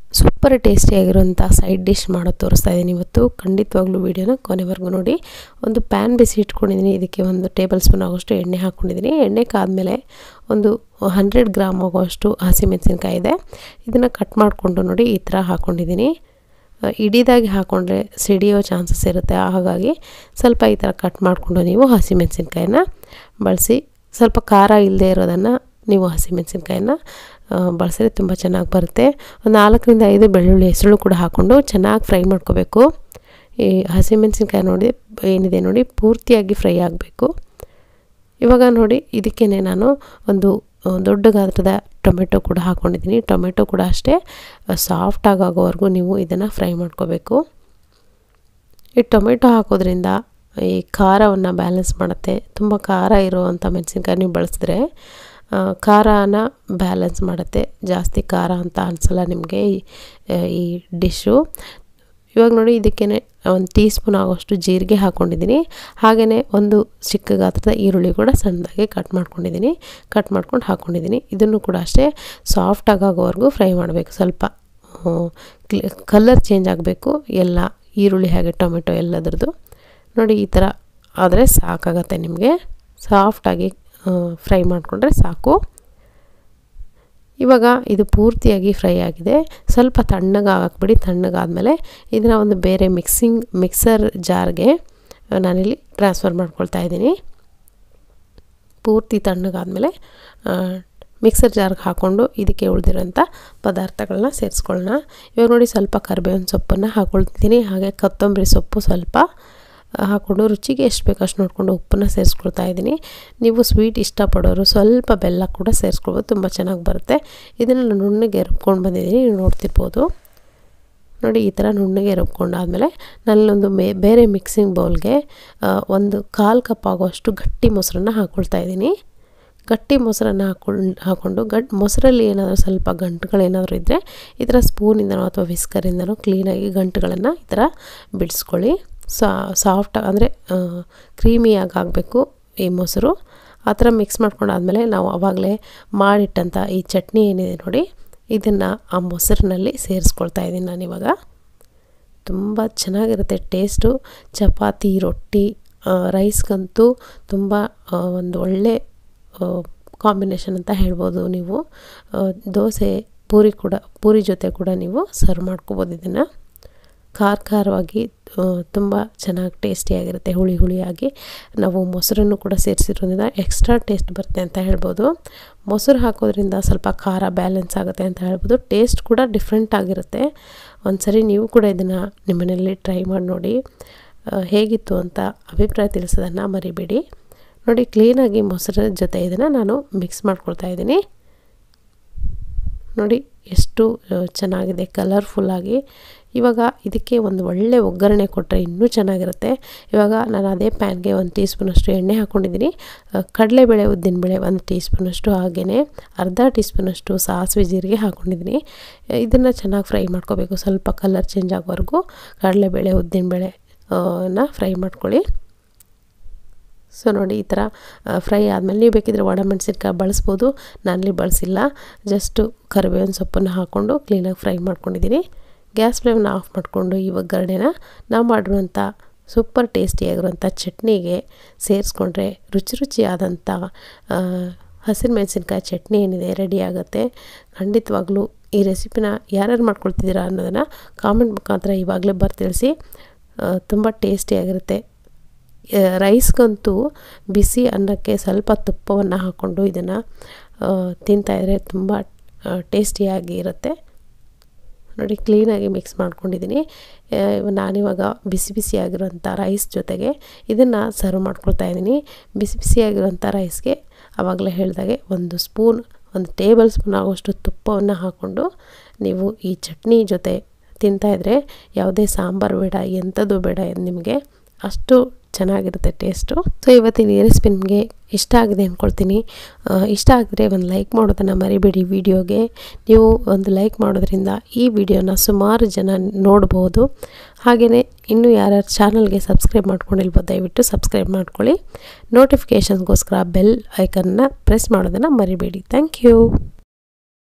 super ಟೇಸ್ಟಿಯಾಗಿರುವಂಥ side dish ಮಾಡೋದು ತೋರಿಸ್ತಾ ಇದ್ದೀನಿ ಇವತ್ತು ಖಂಡಿತವಾಗ್ಲೂ ವೀಡಿಯೋನ ಕೊನೆವರೆಗೂ ನೋಡಿ ಒಂದು ಪ್ಯಾನ್ ಬಿಸಿ ಇಟ್ಕೊಂಡಿದ್ದೀನಿ ಇದಕ್ಕೆ ಒಂದು ಟೇಬಲ್ ಸ್ಪೂನ್ ಆಗೋಷ್ಟು ಎಣ್ಣೆ ಹಾಕ್ಕೊಂಡಿದ್ದೀನಿ ಎಣ್ಣೆ ಕಾದ್ಮೇಲೆ ಒಂದು ಹಂಡ್ರೆಡ್ ಗ್ರಾಮ್ ಆಗೋಷ್ಟು ಹಸಿಮೆಣಸಿನ್ಕಾಯಿ ಇದೆ ಇದನ್ನು ಕಟ್ ಮಾಡಿಕೊಂಡು ನೋಡಿ ಈ ಥರ ಹಾಕ್ಕೊಂಡಿದ್ದೀನಿ ಇಡೀದಾಗಿ ಹಾಕ್ಕೊಂಡ್ರೆ ಸಿಡಿಯೋ ಚಾನ್ಸಸ್ ಇರುತ್ತೆ ಹಾಗಾಗಿ ಸ್ವಲ್ಪ ಈ ಥರ ಕಟ್ ಮಾಡಿಕೊಂಡು ನೀವು ಹಸಿಮೆಣಸಿನ್ಕಾಯಿನ ಬಳಸಿ ಸ್ವಲ್ಪ ಖಾರ ಇಲ್ಲದೆ ಇರೋದನ್ನು ನೀವು ಹಸಿಮೆಣಸಿನ್ಕಾಯಿನ ಬಳಸಿದ್ರೆ ತುಂಬ ಚೆನ್ನಾಗಿ ಬರುತ್ತೆ ಒಂದು ನಾಲ್ಕರಿಂದ ಐದು ಬೆಳ್ಳುಳ್ಳಿ ಹೆಸರು ಕೂಡ ಹಾಕ್ಕೊಂಡು ಚೆನ್ನಾಗಿ ಫ್ರೈ ಮಾಡ್ಕೋಬೇಕು ಈ ಹಸಿಮೆಣಸಿನ್ಕಾಯಿ ನೋಡಿ ಏನಿದೆ ನೋಡಿ ಪೂರ್ತಿಯಾಗಿ ಫ್ರೈ ಆಗಬೇಕು ಇವಾಗ ನೋಡಿ ಇದಕ್ಕೇ ನಾನು ಒಂದು ದೊಡ್ಡ ಗಾತ್ರದ ಟೊಮೆಟೊ ಕೂಡ ಹಾಕ್ಕೊಂಡಿದ್ದೀನಿ ಟೊಮೆಟೊ ಕೂಡ ಅಷ್ಟೇ ಸಾಫ್ಟಾಗಿ ಆಗೋವರೆಗೂ ನೀವು ಇದನ್ನು ಫ್ರೈ ಮಾಡ್ಕೋಬೇಕು ಈ ಟೊಮೆಟೊ ಹಾಕೋದ್ರಿಂದ ಈ ಖಾರವನ್ನು ಬ್ಯಾಲೆನ್ಸ್ ಮಾಡುತ್ತೆ ತುಂಬ ಖಾರ ಇರುವಂಥ ಮೆಣಸಿನ್ಕಾಯಿ ನೀವು ಬಳಸಿದ್ರೆ ಖಾರನ ಬ್ಯಾಲೆನ್ಸ್ ಮಾಡುತ್ತೆ ಜಾಸ್ತಿ ಖಾರ ಅಂತ ಅನಿಸಲ್ಲ ನಿಮಗೆ ಈ ಡಿಶ್ಶು ಇವಾಗ ನೋಡಿ ಇದಕ್ಕೇ ಒಂದು ಟೀ ಸ್ಪೂನ್ ಆಗೋಷ್ಟು ಜೀರಿಗೆ ಹಾಕ್ಕೊಂಡಿದ್ದೀನಿ ಹಾಗೆಯೇ ಒಂದು ಚಿಕ್ಕ ಗಾತ್ರದ ಈರುಳ್ಳಿ ಕೂಡ ಸಣ್ಣದಾಗಿ ಕಟ್ ಮಾಡ್ಕೊಂಡಿದ್ದೀನಿ ಕಟ್ ಮಾಡ್ಕೊಂಡು ಹಾಕ್ಕೊಂಡಿದ್ದೀನಿ ಇದನ್ನು ಕೂಡ ಅಷ್ಟೇ ಸಾಫ್ಟಾಗಿ ಆಗೋವರೆಗೂ ಫ್ರೈ ಮಾಡಬೇಕು ಸ್ವಲ್ಪ ಕಲರ್ ಚೇಂಜ್ ಆಗಬೇಕು ಎಲ್ಲ ಈರುಳ್ಳಿ ಹಾಗೆ ಟೊಮೆಟೊ ಎಲ್ಲದರದ್ದು ನೋಡಿ ಈ ಥರ ಆದರೆ ಸಾಕಾಗತ್ತೆ ನಿಮಗೆ ಸಾಫ್ಟಾಗಿ ಫ್ರೈ ಮಾಡಿಕೊಂಡ್ರೆ ಸಾಕು ಇವಾಗ ಇದು ಪೂರ್ತಿಯಾಗಿ ಫ್ರೈ ಆಗಿದೆ ಸ್ವಲ್ಪ ತಣ್ಣಗೆ ಹಾಕ್ಬಿಡಿ ತಣ್ಣಗಾದಮೇಲೆ ಇದನ್ನು ಒಂದು ಬೇರೆ ಮಿಕ್ಸಿಂಗ್ ಮಿಕ್ಸರ್ ಜಾರ್ಗೆ ನಾನಿಲ್ಲಿ ಟ್ರಾನ್ಸ್ಫರ್ ಮಾಡ್ಕೊಳ್ತಾ ಇದ್ದೀನಿ ಪೂರ್ತಿ ತಣ್ಣಗಾದಮೇಲೆ ಮಿಕ್ಸರ್ ಜಾರ್ಗೆ ಹಾಕ್ಕೊಂಡು ಇದಕ್ಕೆ ಉಳಿದಿರೋಂಥ ಪದಾರ್ಥಗಳನ್ನ ಸೇರಿಸ್ಕೊಳ್ಳೋಣ ಇವಾಗ ನೋಡಿ ಸ್ವಲ್ಪ ಕರಿಬೇವಿನ ಸೊಪ್ಪನ್ನು ಹಾಕ್ಕೊಳ್ತಿದ್ದೀನಿ ಹಾಗೆ ಕೊತ್ತಂಬರಿ ಸೊಪ್ಪು ಸ್ವಲ್ಪ ಹಾಕ್ಕೊಂಡು ರುಚಿಗೆ ಎಷ್ಟು ಬೇಕು ಅಷ್ಟು ನೋಡಿಕೊಂಡು ಉಪ್ಪನ್ನು ಸೇರಿಸ್ಕೊಳ್ತಾ ಇದ್ದೀನಿ ನೀವು ಸ್ವೀಟ್ ಇಷ್ಟಪಡೋರು ಸ್ವಲ್ಪ ಬೆಲ್ಲ ಕೂಡ ಸೇರಿಸ್ಕೊಳ್ಬೋದು ತುಂಬ ಚೆನ್ನಾಗಿ ಬರುತ್ತೆ ಇದನ್ನು ನಾನು ನುಣ್ಣಗೆ ರುಬ್ಕೊಂಡು ಬಂದಿದ್ದೀನಿ ನೀವು ನೋಡ್ತಿರ್ಬೋದು ನೋಡಿ ಈ ಥರ ನುಣ್ಣಗೆ ರುಬ್ಕೊಂಡಾದಮೇಲೆ ನನ್ನೊಂದು ಮೇ ಬೇರೆ ಮಿಕ್ಸಿಂಗ್ ಬೌಲ್ಗೆ ಒಂದು ಕಾಲು ಕಪ್ ಆಗೋಷ್ಟು ಗಟ್ಟಿ ಮೊಸರನ್ನ ಹಾಕ್ಕೊಳ್ತಾ ಇದ್ದೀನಿ ಗಟ್ಟಿ ಮೊಸರನ್ನು ಹಾಕ್ಕೊಂಡು ಹಾಕ್ಕೊಂಡು ಗಟ್ ಮೊಸರಲ್ಲಿ ಏನಾದರೂ ಸ್ವಲ್ಪ ಗಂಟುಗಳೇನಾದರೂ ಇದ್ದರೆ ಈ ಥರ ಸ್ಪೂನಿಂದನೋ ಅಥವಾ ವಿಸ್ಕರಿಂದನೋ ಕ್ಲೀನಾಗಿ ಗಂಟುಗಳನ್ನು ಈ ಥರ ಬಿಡಿಸ್ಕೊಳ್ಳಿ ಸಾ ಸಾಫ್ಟ್ ಅಂದರೆ ಕ್ರೀಮಿಯಾಗಿ ಆಗಬೇಕು ಈ ಮೊಸರು ಆ ಥರ ಮಿಕ್ಸ್ ಮಾಡ್ಕೊಂಡಾದ್ಮೇಲೆ ನಾವು ಆವಾಗಲೇ ಮಾಡಿಟ್ಟಂಥ ಈ ಚಟ್ನಿ ಏನಿದೆ ನೋಡಿ ಇದನ್ನು ಆ ಮೊಸರಿನಲ್ಲಿ ಸೇರಿಸ್ಕೊಳ್ತಾ ಇದ್ದೀನಿ ನಾನಿವಾಗ ತುಂಬ ಚೆನ್ನಾಗಿರುತ್ತೆ ಟೇಸ್ಟು ಚಪಾತಿ ರೊಟ್ಟಿ ರೈಸ್ಗಂತೂ ತುಂಬ ಒಂದು ಒಳ್ಳೆ ಕಾಂಬಿನೇಷನ್ ಅಂತ ಹೇಳ್ಬೋದು ನೀವು ದೋಸೆ ಪೂರಿ ಕೂಡ ಪೂರಿ ಜೊತೆ ಕೂಡ ನೀವು ಸರ್ವ್ ಮಾಡ್ಕೋಬೋದು ಇದನ್ನು ಖಾರ ಖಾರವಾಗಿ ತುಂಬ ಚೆನ್ನಾಗಿ ಟೇಸ್ಟಿಯಾಗಿರುತ್ತೆ ಹುಳಿ ಹುಳಿಯಾಗಿ ನಾವು ಮೊಸರನ್ನು ಕೂಡ ಸೇರಿಸಿರೋದ್ರಿಂದ ಎಕ್ಸ್ಟ್ರಾ ಟೇಸ್ಟ್ ಬರುತ್ತೆ ಅಂತ ಹೇಳ್ಬೋದು ಮೊಸರು ಹಾಕೋದ್ರಿಂದ ಸ್ವಲ್ಪ ಖಾರ ಬ್ಯಾಲೆನ್ಸ್ ಆಗುತ್ತೆ ಅಂತ ಹೇಳ್ಬೋದು ಟೇಸ್ಟ್ ಕೂಡ ಡಿಫ್ರೆಂಟ್ ಆಗಿರುತ್ತೆ ಒಂದು ಸರಿ ನೀವು ಕೂಡ ಇದನ್ನು ನಿಮ್ಮನೇಲಿ ಟ್ರೈ ಮಾಡಿ ನೋಡಿ ಹೇಗಿತ್ತು ಅಂತ ಅಭಿಪ್ರಾಯ ತಿಳಿಸೋದನ್ನು ಮರಿಬೇಡಿ ನೋಡಿ ಕ್ಲೀನಾಗಿ ಮೊಸರ ಜೊತೆ ಇದನ್ನು ನಾನು ಮಿಕ್ಸ್ ಮಾಡ್ಕೊಳ್ತಾ ಇದ್ದೀನಿ ನೋಡಿ ಎಷ್ಟು ಚೆನ್ನಾಗಿದೆ ಕಲರ್ಫುಲ್ಲಾಗಿ ಇವಾಗ ಇದಕ್ಕೆ ಒಂದು ಒಳ್ಳೆ ಒಗ್ಗರಣೆ ಕೊಟ್ಟರೆ ಇನ್ನೂ ಚೆನ್ನಾಗಿರುತ್ತೆ ಇವಾಗ ನಾನು ಅದೇ ಪ್ಯಾನ್ಗೆ ಒಂದು ಟೀ ಸ್ಪೂನಷ್ಟು ಎಣ್ಣೆ ಹಾಕ್ಕೊಂಡಿದ್ದೀನಿ ಕಡಲೆಬೇಳೆ ಉದ್ದಿನಬೇಳೆ ಒಂದು ಟೀ ಸ್ಪೂನಷ್ಟು ಹಾಗೆಯೇ ಅರ್ಧ ಟೀ ಸ್ಪೂನಷ್ಟು ಸಾಸಿವೆ ಜೀರಿಗೆ ಹಾಕ್ಕೊಂಡಿದ್ದೀನಿ ಇದನ್ನು ಚೆನ್ನಾಗಿ ಫ್ರೈ ಮಾಡ್ಕೋಬೇಕು ಸ್ವಲ್ಪ ಕಲರ್ ಚೇಂಜ್ ಆಗೋವರೆಗೂ ಕಡಲೆಬೇಳೆ ಉದ್ದಿನಬೇಳೆ ನ ಫ್ರೈ ಮಾಡ್ಕೊಳ್ಳಿ ಸೊ ನೋಡಿ ಈ ಥರ ಫ್ರೈ ಆದಮೇಲೆ ನೀವು ಬೇಕಿದ್ರೆ ಒಣಮೆಣಸಿನ್ಕಾಯಿ ಬಳಸ್ಬೋದು ನಾನಲ್ಲಿ ಬಳಸಿಲ್ಲ ಜಸ್ಟು ಕರಿಬೇವಿನ ಸೊಪ್ಪನ್ನು ಹಾಕ್ಕೊಂಡು ಕ್ಲೀನಾಗಿ ಫ್ರೈ ಮಾಡ್ಕೊಂಡಿದ್ದೀನಿ ಗ್ಯಾಸ್ ಫ್ಲೇಮ್ನ ಆಫ್ ಮಾಡಿಕೊಂಡು ಈ ಒಗ್ಗರಣೆನ ನಾವು ಮಾಡಿರುವಂಥ ಸೂಪರ್ ಟೇಸ್ಟಿಯಾಗಿರುವಂಥ ಚಟ್ನಿಗೆ ಸೇರಿಸ್ಕೊಂಡ್ರೆ ರುಚಿ ರುಚಿಯಾದಂಥ ಹಸಿರು ಮೆಣಸಿನ್ಕಾಯಿ ಚಟ್ನಿ ಏನಿದೆ ರೆಡಿ ಆಗುತ್ತೆ ಖಂಡಿತವಾಗ್ಲೂ ಈ ರೆಸಿಪಿನ ಯಾರ್ಯಾರು ಮಾಡ್ಕೊಳ್ತಿದ್ದೀರಾ ಅನ್ನೋದನ್ನು ಕಾಮೆಂಟ್ ಮುಖಾಂತರ ಇವಾಗಲೇ ಬರ್ತಿಳಿಸಿ ತುಂಬ ಟೇಸ್ಟಿಯಾಗಿರುತ್ತೆ ರೈಸ್ಗಂತೂ ಬಿಸಿ ಅನ್ನಕ್ಕೆ ಸ್ವಲ್ಪ ತುಪ್ಪವನ್ನು ಹಾಕ್ಕೊಂಡು ಇದನ್ನು ತಿಂತಾಯಿದ್ರೆ ತುಂಬ ಟೇಸ್ಟಿಯಾಗಿ ಇರುತ್ತೆ ನೋಡಿ ಕ್ಲೀನಾಗಿ ಮಿಕ್ಸ್ ಮಾಡ್ಕೊಂಡಿದ್ದೀನಿ ನಾನಿವಾಗ ಬಿಸಿ ಬಿಸಿಯಾಗಿರೋಂಥ ರೈಸ್ ಜೊತೆಗೆ ಇದನ್ನು ಸರ್ವ್ ಮಾಡ್ಕೊಳ್ತಾ ಇದ್ದೀನಿ ಬಿಸಿ ಬಿಸಿಯಾಗಿರೋಂಥ ರೈಸ್ಗೆ ಆವಾಗಲೇ ಹೇಳಿದಾಗೆ ಒಂದು ಸ್ಪೂನ್ ಒಂದು ಟೇಬಲ್ ಸ್ಪೂನ್ ಆಗೋಷ್ಟು ತುಪ್ಪವನ್ನು ಹಾಕ್ಕೊಂಡು ನೀವು ಈ ಚಟ್ನಿ ಜೊತೆ ತಿಂತಾಯಿದ್ರೆ ಯಾವುದೇ ಸಾಂಬಾರು ಬೇಡ ಎಂಥದ್ದು ಬೇಡ ನಿಮಗೆ ಅಷ್ಟು ಚೆನ್ನಾಗಿರುತ್ತೆ ಟೇಸ್ಟು ಸೊ ಇವತ್ತಿನ ಈ ರೆಸಿಪಿ ನಿಮಗೆ ಇಷ್ಟ ಆಗಿದೆ ಅಂದ್ಕೊಳ್ತೀನಿ ಇಷ್ಟ ಆಗಿದ್ರೆ ಒಂದು ಲೈಕ್ ಮಾಡೋದನ್ನು ಮರಿಬೇಡಿ ವಿಡಿಯೋಗೆ ನೀವು ಒಂದು ಲೈಕ್ ಮಾಡೋದ್ರಿಂದ ಈ ವಿಡಿಯೋನ ಸುಮಾರು ಜನ ನೋಡ್ಬೋದು ಹಾಗೆಯೇ ಇನ್ನೂ ಯಾರ್ಯಾರು ಚಾನಲ್ಗೆ ಸಬ್ಸ್ಕ್ರೈಬ್ ಮಾಡ್ಕೊಂಡಿಲ್ವೋ ದಯವಿಟ್ಟು ಸಬ್ಸ್ಕ್ರೈಬ್ ಮಾಡ್ಕೊಳ್ಳಿ ನೋಟಿಫಿಕೇಷನ್ಸ್ಗೋಸ್ಕರ ಬೆಲ್ ಐಕನ್ನ ಪ್ರೆಸ್ ಮಾಡೋದನ್ನು ಮರಿಬೇಡಿ ಥ್ಯಾಂಕ್ ಯು